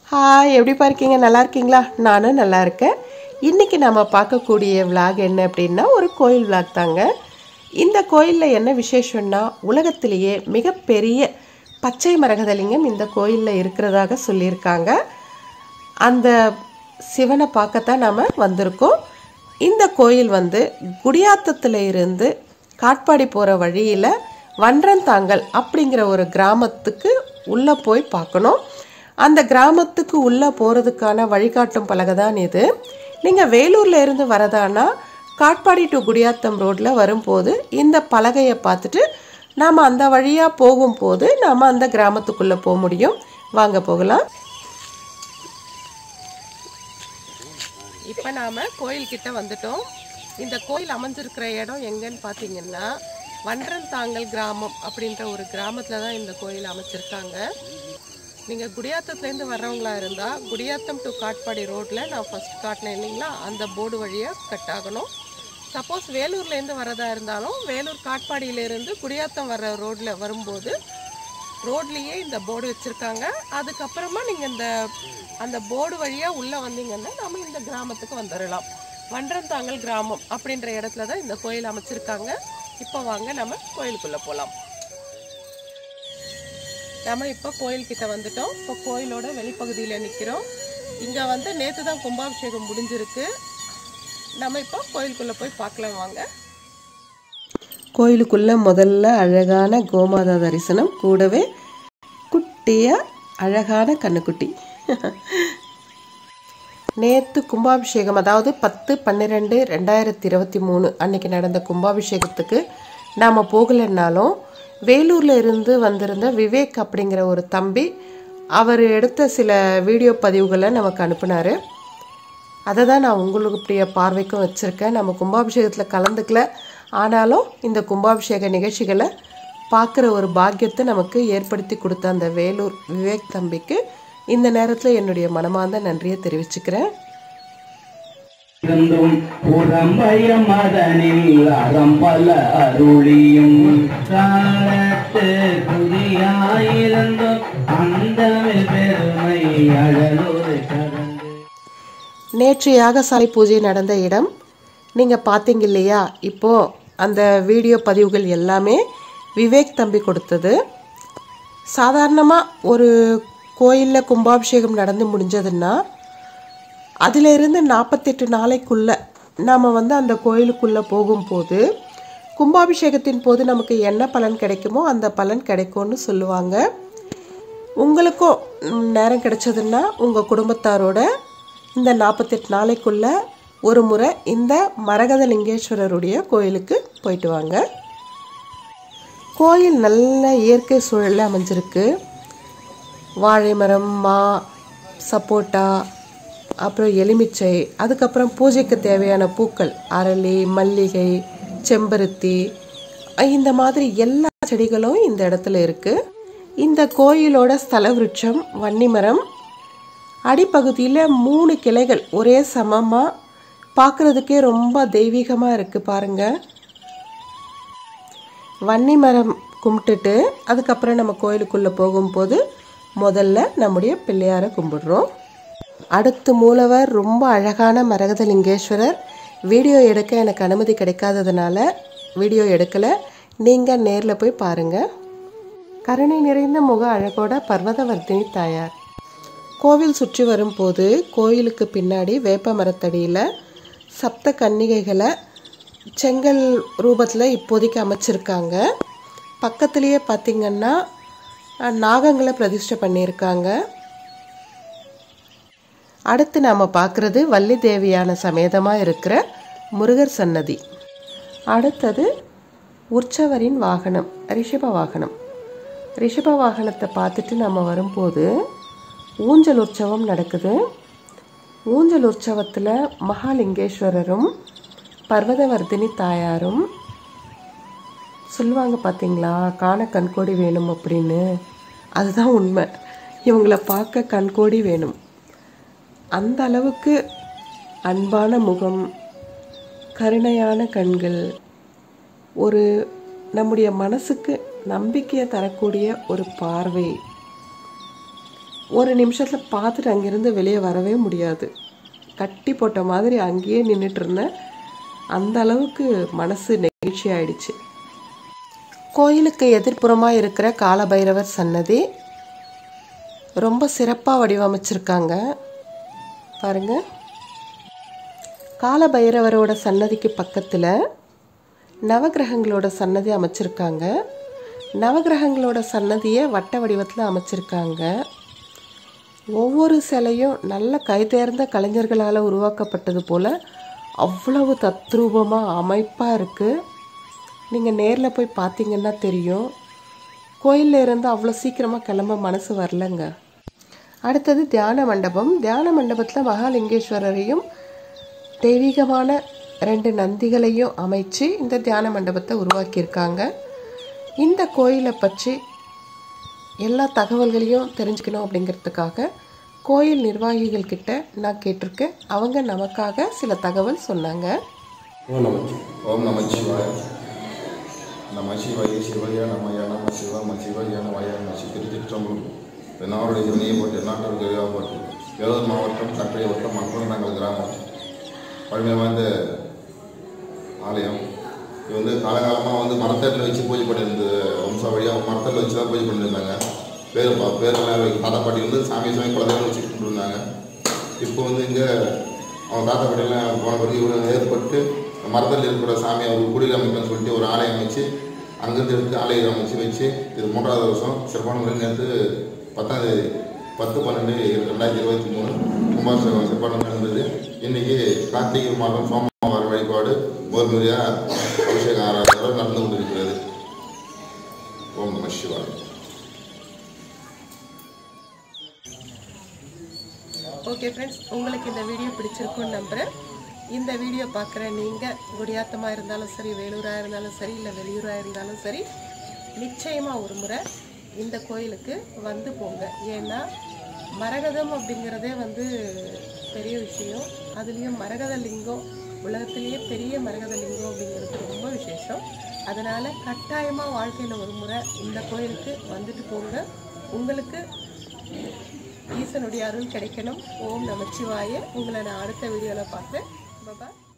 hi எப்படிப்பா இருக்கீங்க நல்லா இருக்கீங்களா நானும் நல்லா இருக்கேன் இன்றைக்கி நம்ம பார்க்கக்கூடிய விலாக் என்ன அப்படின்னா ஒரு கோயில் விலாக் தாங்க இந்த கோயிலில் என்ன விசேஷம்னா உலகத்திலேயே மிகப்பெரிய பச்சை மரகதலிங்கம் இந்த கோயிலில் இருக்கிறதாக சொல்லியிருக்காங்க அந்த சிவனை பார்க்கத்தான் நாம் வந்திருக்கோம் இந்த கோயில் வந்து குடியாத்தத்தில் இருந்து காட்பாடி போகிற வழியில் வன்றந்தாங்கல் அப்படிங்கிற ஒரு கிராமத்துக்கு உள்ளே போய் பார்க்கணும் அந்த கிராமத்துக்கு உள்ளே போகிறதுக்கான வழிகாட்டும் பலகை தான் இது நீங்கள் வேலூரில் இருந்து வரதானா காட்பாடி டு குடியாத்தம் ரோட்டில் வரும்போது இந்த பலகையை பார்த்துட்டு நாம் அந்த வழியாக போகும்போது நாம் அந்த கிராமத்துக்குள்ளே போக முடியும் வாங்க போகலாம் இப்போ நாம் கோயில்கிட்ட வந்துட்டோம் இந்த கோயில் அமைஞ்சிருக்கிற இடம் எங்கன்னு பார்த்தீங்கன்னா வன்றந்தாங்கல் கிராமம் அப்படின்ற ஒரு கிராமத்தில் தான் இந்த கோயில் அமைச்சிருக்காங்க நீங்கள் குடியாத்தத்துலேருந்து வர்றவங்களா இருந்தால் குடியாத்தம் டு காட்பாடி ரோட்டில் நான் ஃபஸ்ட் காட்டினேன் இல்லைங்களா அந்த போர்டு வழியாக கட் ஆகணும் சப்போஸ் வேலூர்லேருந்து வரதா இருந்தாலும் வேலூர் காட்பாடியிலேருந்து குடியாத்தம் வர்ற ரோட்டில் வரும்போது ரோட்லேயே இந்த போர்டு வச்சுருக்காங்க அதுக்கப்புறமா நீங்கள் இந்த அந்த போர்டு வழியாக உள்ளே வந்தீங்கன்னா நம்ம இந்த கிராமத்துக்கு வந்துடலாம் வன்றந்தாங்கல் கிராமம் அப்படின்ற இடத்துல தான் இந்த கோயில் அமைச்சிருக்காங்க இப்போ வாங்க நம்ம கோயிலுக்குள்ளே போகலாம் நம்ம இப்போ கோயில்கிட்ட வந்துட்டோம் இப்போ கோயிலோட வெளிப்பகுதியில் நிற்கிறோம் இங்கே வந்து நேற்று தான் கும்பாபிஷேகம் முடிஞ்சிருக்கு நம்ம இப்போ கோயிலுக்குள்ளே போய் பார்க்கலாம் வாங்க கோயிலுக்குள்ள முதல்ல அழகான கோமாதா தரிசனம் கூடவே குட்டியா அழகான கண்ணுக்குட்டி நேற்று கும்பாபிஷேகம் அதாவது பத்து பன்னிரெண்டு ரெண்டாயிரத்தி இருபத்தி மூணு அன்னைக்கு நடந்த கும்பாபிஷேகத்துக்கு நாம் போகலைன்னாலும் வேலூரில் இருந்து வந்திருந்த விவேக் அப்படிங்கிற ஒரு தம்பி அவர் எடுத்த சில வீடியோ பதிவுகளை நமக்கு அனுப்புனார் அதை தான் நான் உங்களுடைய பார்வைக்கும் வச்சுருக்கேன் நம்ம கும்பாபிஷேகத்தில் கலந்துக்கல ஆனாலும் இந்த கும்பாபிஷேக நிகழ்ச்சிகளை பார்க்குற ஒரு பாக்கியத்தை நமக்கு ஏற்படுத்தி கொடுத்த அந்த வேலூர் விவேக் தம்பிக்கு இந்த நேரத்தில் என்னுடைய மனமார்ந்த நன்றியை தெரிவிச்சுக்கிறேன் இருந்தும் புறம்பய மதனில் அறம்பல அருளியும் காலத்து புதியாயிருந்தும் அந்த பெருமை அழலோடு கடந்து நேற்று யாகசாலை பூஜை நடந்த இடம் நீங்கள் பார்த்தீங்க இல்லையா இப்போது அந்த வீடியோ பதிவுகள் எல்லாமே விவேக் தம்பி கொடுத்தது சாதாரணமாக ஒரு கோயிலில் கும்பாபிஷேகம் நடந்து முடிஞ்சதுன்னா அதிலிருந்து நாற்பத்தெட்டு நாளைக்குள்ளே நாம் வந்து அந்த கோயிலுக்குள்ளே போகும்போது கும்பாபிஷேகத்தின் போது நமக்கு என்ன பலன் கிடைக்குமோ அந்த பலன் கிடைக்கும்னு சொல்லுவாங்க உங்களுக்கும் ம், நேரம் கிடைச்சதுன்னா உங்கள் குடும்பத்தாரோட இந்த நாற்பத்தெட்டு நாளைக்குள்ள ஒரு முறை இந்த மரகதலிங்கேஸ்வரருடைய கோயிலுக்கு போயிட்டு வாங்க கோயில் நல்ல இயற்கை சூழலில் அமைஞ்சிருக்கு வாழை மரம் மா சப்போட்டா அப்புறம் எலுமிச்சை அதுக்கப்புறம் பூஜைக்கு தேவையான பூக்கள் அரளி மல்லிகை செம்பருத்தி அஹ் இந்த மாதிரி எல்லா செடிகளும் இந்த இடத்துல இருக்கு இந்த கோயிலோட ஸ்தல விருட்சம் வன்னிமரம் அடிப்பகுதியில் மூணு கிளைகள் ஒரே சமமாக பார்க்குறதுக்கே ரொம்ப தெய்வீகமாக இருக்குது பாருங்கள் வன்னி மரம் கும்பிட்டுட்டு அதுக்கப்புறம் நம்ம கோயிலுக்குள்ளே போகும்போது முதல்ல நம்முடைய பிள்ளையாரை கும்பிடுறோம் அடுத்து மூலவர் ரொம்ப அழகான மரகதலிங்கேஸ்வரர் வீடியோ எடுக்க எனக்கு அனுமதி கிடைக்காததுனால வீடியோ எடுக்கலை நீங்கள் நேரில் போய் பாருங்கள் கருணை நிறைந்த முக அழகோட பர்வதவர்த்தினி தாயார் கோவில் சுற்றி வரும்போது கோயிலுக்கு பின்னாடி வேப்ப மரத்தடியில் சப்த கன்னிகைகளை செங்கல் ரூபத்தில் இப்போதைக்கு அமைச்சிருக்காங்க பக்கத்துலேயே பார்த்திங்கன்னா அஹ், நாகங்களை பிரதிஷ்டை பண்ணியிருக்காங்க அடுத்து நாம் பார்க்குறது வள்ளி தேவியான சமேதமாக இருக்கிற முருகர் சன்னதி அடுத்தது உற்சவரின் வாகனம் ரிஷப வாகனம் ரிஷப வாகனத்தை பார்த்துட்டு நம்ம வரும்போது ஊஞ்சல் உற்சவம் நடக்குது ஊஞ்சல் உற்சவத்தில் மகாலிங்கேஸ்வரரும் பர்வதவர்தினி தாயாரும் சொல்லுவாங்க பார்த்தீங்களா காண கண்கோடி வேணும் அப்படின்னு அதுதான் உண்மை இவங்கள பார்க்க கண்கோடி வேணும் அந்த அளவுக்கு அன்பான முகம் கருணையான கண்கள் ஒரு நம்முடைய மனசுக்கு நம்பிக்கையை தரக்கூடிய ஒரு பார்வை ஒரு நிமிஷத்தில் பார்த்துட்டு அங்கேருந்து வெளியே வரவே முடியாது கட்டி போட்ட மாதிரி அங்கேயே நின்றுட்டு இருந்தேன் அந்த அளவுக்கு மனசு நெகிழ்ச்சி ஆயிடுச்சு கோயிலுக்கு எதிர்ப்புறமாக இருக்கிற காலபைரவர் சன்னதி ரொம்ப சிறப்பாக வடிவமைச்சிருக்காங்க பாருங்க காலபைரவரோட சன்னதிக்கு பக்கத்தில் நவகிரகங்களோட சன்னதி அமைச்சிருக்காங்க நவகிரகங்களோட சன்னதியை வட்ட வடிவத்தில் அமைச்சிருக்காங்க ஒவ்வொரு சிலையும் நல்ல கைதேர்ந்த கலைஞர்களால் உருவாக்கப்பட்டது போல் அவ்வளவு தத்ரூபமாக அமைப்பாக இருக்குது நீங்கள் நேரில் போய் பார்த்தீங்கன்னா தெரியும் கோயிலில் இருந்து அவ்வளோ சீக்கிரமாக கிளம்ப மனசு வரலங்க அடுத்தது தியான மண்டபம் தியான மண்டபத்தில் மகாலிங்கேஸ்வரரையும் தெய்வீகமான ரெண்டு நந்திகளையும் அமைச்சு இந்த தியான மண்டபத்தை உருவாக்கியிருக்காங்க இந்த கோயிலை பற்றி எல்லா தகவல்களையும் தெரிஞ்சுக்கணும் அப்படிங்கிறதுக்காக கோயில் நிர்வாகிகள் கிட்ட நான் கேட்டிருக்கேன் அவங்க நமக்காக சில தகவல் சொன்னாங்க ஓம் நமச்சி ஓம் நமச்சிவாய நம சிவாய சிவய நமய நம சிவ ம சிவய நமய நம சி திருச்சிற்றம்பலம் தென்னாருடைய சிவனையை போட்டு நாட்டவர் கிராமம் போட்டு வேலூர் மாவட்டம் கட்டளை வட்டம் மணக்குளம் நாங்கள் கிராமம் பழமை வாய்ந்த ஆலயம் இது வந்து காலகாலமாக வந்து மரத்தட்டில் வச்சு பூஜை பண்ணியிருந்த வம்சா வழியாக மரத்தட்டில் வச்சு தான் பூஜை பண்ணியிருந்தாங்க பேர் பா பேரெல்லாம் தாத்தா பாட்டி வந்து சாமி சாமி குழந்தைகள் வச்சு இருந்தாங்க இப்போ வந்து இங்கே அவங்க தாத்தா பாட்டியெல்லாம் போன பிறகு இவங்க ஏற்பட்டு மரத்தில் இருக்கிற சாமி அவர் குடியில் அமைக்கணும்னு சொல்லிட்டு ஒரு ஆலயம் அமைச்சு அங்கேருந்து எடுத்து ஆலயம் அமைச்சு வச்சு இது மூன்றாவது வருஷம் சிறப்பான முறையில் நேற்று பத்தாம் தேதி பத்து பன்னெண்டு ரெண்டாயிரத்தி இருபத்தி மூணு கும்பாபிஷேகம் சிறப்பான நடந்தது இன்னைக்கு கார்த்திகை மாதம் சோமவார வழிபாடு ஒரு முறையாக அபிஷேக ஆராதனை நடந்து கொண்டிருக்கிறது ஓம் நம சிவாய் ஓகே ஃப்ரெண்ட்ஸ் உங்களுக்கு இந்த வீடியோ பிடிச்சிருக்கும்னு நம்புகிறேன் இந்த வீடியோ பார்க்குற நீங்கள் குடியாத்தமாக இருந்தாலும் சரி வேலூராக இருந்தாலும் சரி இல்லை வெளியூராக இருந்தாலும் சரி நிச்சயமாக ஒரு முறை இந்த கோயிலுக்கு வந்து போங்க ஏன்னா மரகதம் அப்படிங்கிறதே வந்து பெரிய விஷயம் அதுலேயும் மரகத லிங்கம் உலகத்திலேயே பெரிய மரகத லிங்கம் அப்படிங்கிறது ரொம்ப விசேஷம் அதனால் கட்டாயமாக வாழ்க்கையில் ஒரு முறை இந்த கோயிலுக்கு வந்துட்டு போங்க உங்களுக்கு ஈசனுடைய அருள் கிடைக்கணும் ஓம் நமச்சிவாய உங்களை நான் அடுத்த வீடியோவில் பார்க்குறேன் பாய்